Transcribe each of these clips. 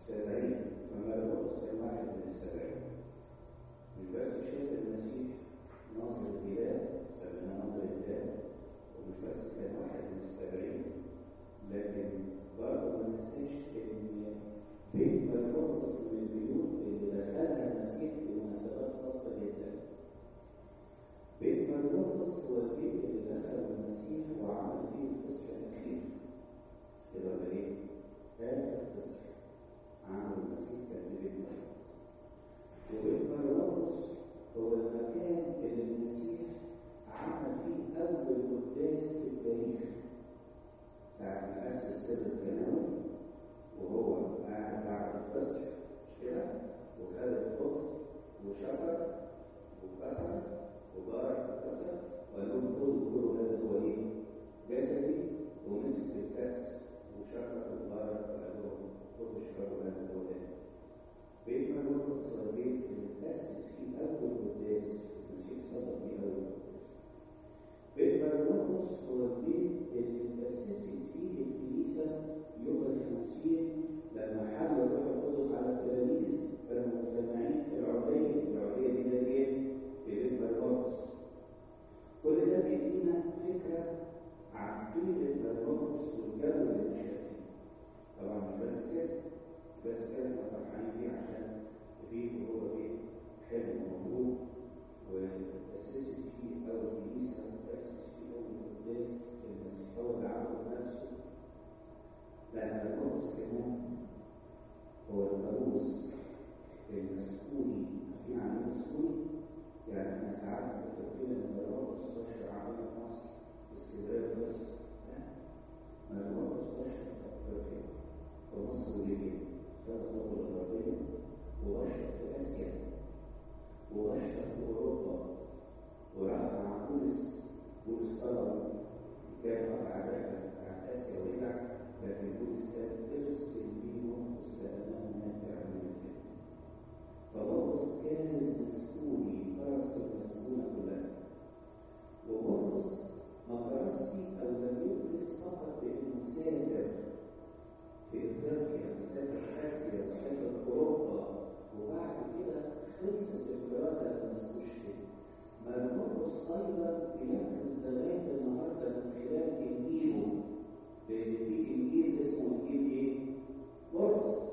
سبعين فمرقس كان واحد من السبعين مش بس شاف المسيح ناظر الإله سميناه ناظر الإله ومش بس كان واحد من السبعين لكن برضه ما ننساش إن بيت مرقس من البيوت اللي دخلها المسيح في مناسبات خاصة جدا بيت مرقس هو البيت اللي دخله المسيح وعمل فيه الفصح الأخير كده ولا إيه؟ آخر فصح عمل المسيح كان في بيت مرقس وبيت مرقس هو المكان اللي المسيح عمل فيه أول قداس في التاريخ ساعة ما أسس سر الكنوي وهو قاعد بعد الفصح مش كده وخد الخبز وشكر وكسر وبارك وكسر وقال لهم خذوا كلوا هذا هو ايه؟ جسدي ومسك الكاس وشكر وبارك وقال لهم خذوا اشربوا هذا هو ايه؟ بيت مرقس هو البيت اللي تأسس فيه أول قداس المسيح صلى فيه أول قداس بيت مرقس هو البيت اللي تأسست فيه الكنيسة يوم الخمسين لما حل الروح القدس على التلاميذ كانوا مجتمعين في العربية، العربية دي ده فين؟ في بيت مرقس. كل ده بيدينا فكرة عن قيمة مرقس والجو اللي مشى فيه. طبعا مش بس كده، بس كده احنا فرحانين بيه عشان البيت وهو بيت حلو ومبروك وتأسست فيه أول كنيسة وتأسس فيه أول قداس المسيح هو اللي عمله بنفسه لأن القدس كمان هو الفانوس المسكوني عارفين عن ايه مسكوني؟ يعني احنا ساعات مفكرين ان القدس بشر عامل في مصر في اسكندريه وفرس لا ما القدس بشر في افريقيا في مصر وليبيا في مصر الغربيه وبشر في اسيا وبشر في اوروبا وراح مع بولس بولس طلب كان قطع رحله عن اسيا ورجع لكن بولس قال ارسل بيهم مستقبلا نافع من الكلمه فبولس كانز مسكوني كرس في المسكونه كلها وبولس ما كرسش او لم يكرس فقط بانه سافر في افريقيا وسافر اسيا وسافر اوروبا وبعد كده خلصت الكراسه اللي ما مسكوش فيها مرقس ايضا بيكرس لغايه النهارده من خلال انجيله لان في انجيل اسمه انجيل ايه؟ مرقس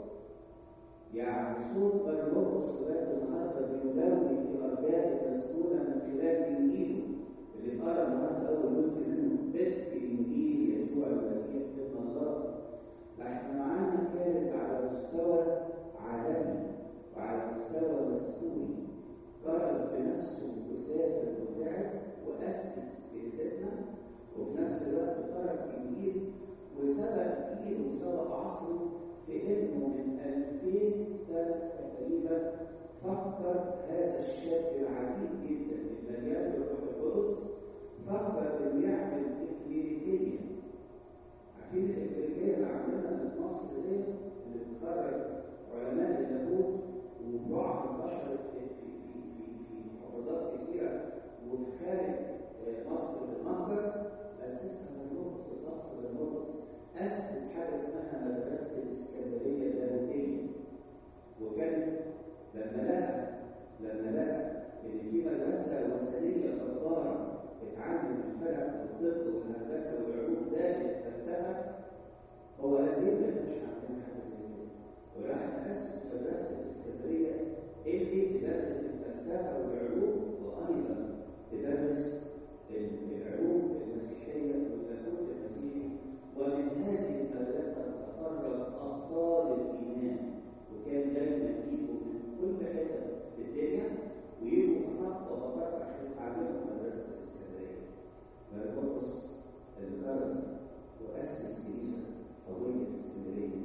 يعني صوت مرقس لغايه النهارده بيداوي في ارجاء المسكونه من خلال انجيله اللي اتقرا النهارده اول جزء منه بدء انجيل يسوع المسيح ابن الله فاحنا معانا كارث على مستوى عالمي وعلى مستوى مسكوني كرز بنفسه وسافر وتعب واسس كنيستنا وفي نفس الوقت ترك انجيل وسبق جيله وسبق عصره في انه من 2000 سنه تقريبا فكر هذا الشاب العجيب جدا المليان بالروح القدس فكر انه يعمل اكليريكيه عارفين الاكليريكيه اللي عندنا في مصر دي اللي بتخرج علماء اللاهوت وفروعها انتشرت في في في في في محافظات كثيره وفي خارج مصر في المنطقه اسسها مرقس الاصل مرقس اسس حاجه اسمها مدرسه الاسكندريه اللاهوتيه وكان لما لقى لما لقى ان في مدرسه وثنيه جباره بتعلم الفلك والطب والهندسه والعلوم زائد الفلسفه هو قال ليه ما يبقاش عندنا حاجه زي كده وراح اسس مدرسه الاسكندريه اللي تدرس الفلسفه والعلوم وايضا تدرس العلوم المسيحيه واللاهوت المسيحي ومن هذه المدرسه تخرج ابطال الايمان وكان دايما يجوا من كل حته في الدنيا ويجوا مصف ومطار عشان يتعلموا في مدرسه الاسكندريه مرقس اللي كرز واسس كنيسه قويه في اسكندريه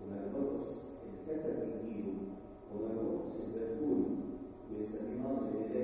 ومرقس اللي كتب انجيله ومرقس البتول ويسميه ناظر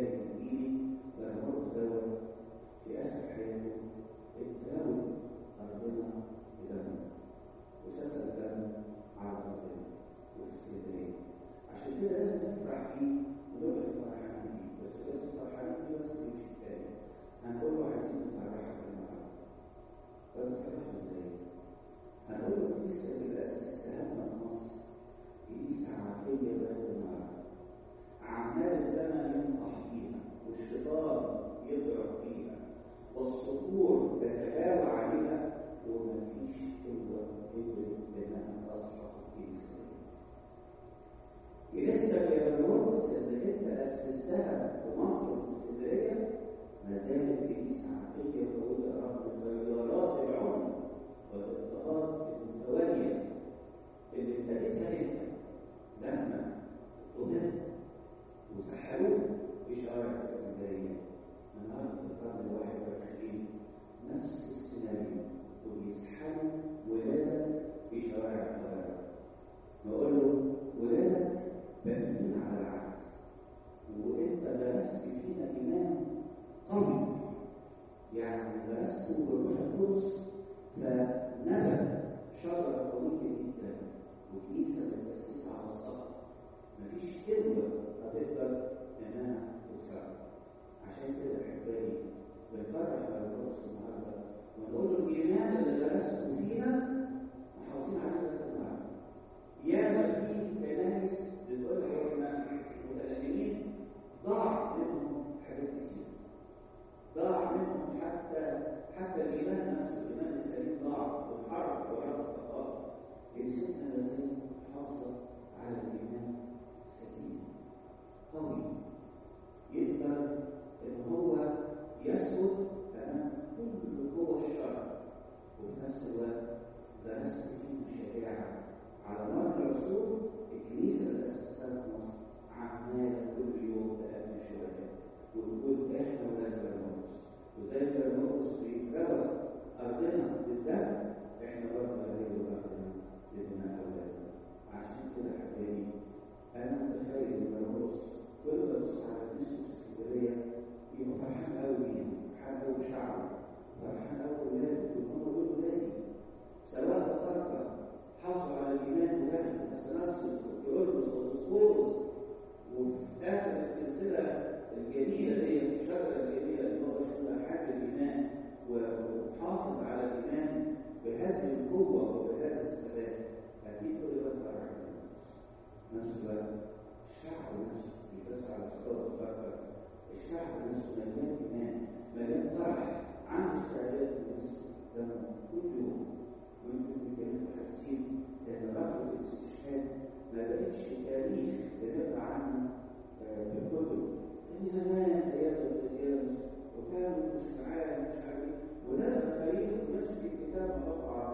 كمان بهذه القوة وبهذا الثبات أكيد كل ده فرح الناس. نفس الوقت الشعب نفسه مش بس على مستوى الفقر الشعب نفسه مليان إيمان مليان فرح عنده استعداد الناس قدامه كل يوم وانتم بتتكلموا حاسين ان رغبة الاستشهاد ما بقتش تاريخ بنقرا عنه آه، في الكتب ان زمان ايام القياس وكانوا مش معاه مش عارف ايه ونقرا تاريخ نفس الكتاب مطبع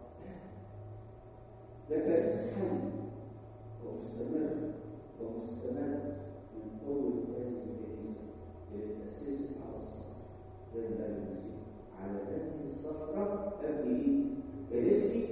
ده تاريخ حي ومستمر ومستمد من قوة هذه الكنيسة اللي اتأسست على الصخر زي ما قال المسيح على هذه الصخرة أبني إيه؟ كنيستي